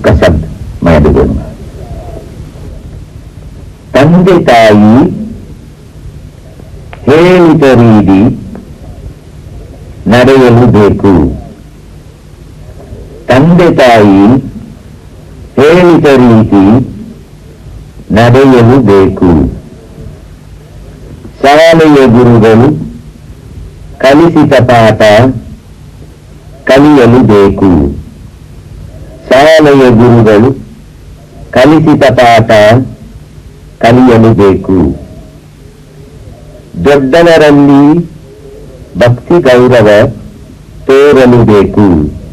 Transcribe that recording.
उसका शब्द मैं अभी बोलूंगा ತಂದೆ ತಾಯಿ ಹೇಳಿದ ರೀತಿ ನಡೆಯಲು ಬೇಕು ತಂದೆ ತಾಯಿ ಹೇಳಿದ ರೀತಿ ನಡೆಯಲು ಬೇಕು ಶಾಲೆಯ ಗುರುಗಳು ಕಲಿಸಿದ ಪಾಠ ಕಲಿಯಲು ಬೇಕು ಶಾಲೆಯ ಗುರುಗಳು ಕಲಿಸಿದ ಪಾಠ ಕಲಿಯಲು ಬೇಕು ದೊಡ್ಡವರಲ್ಲಿ ಭಕ್ತಿ ಗೌರವ ತೋರಲು ಬೇಕು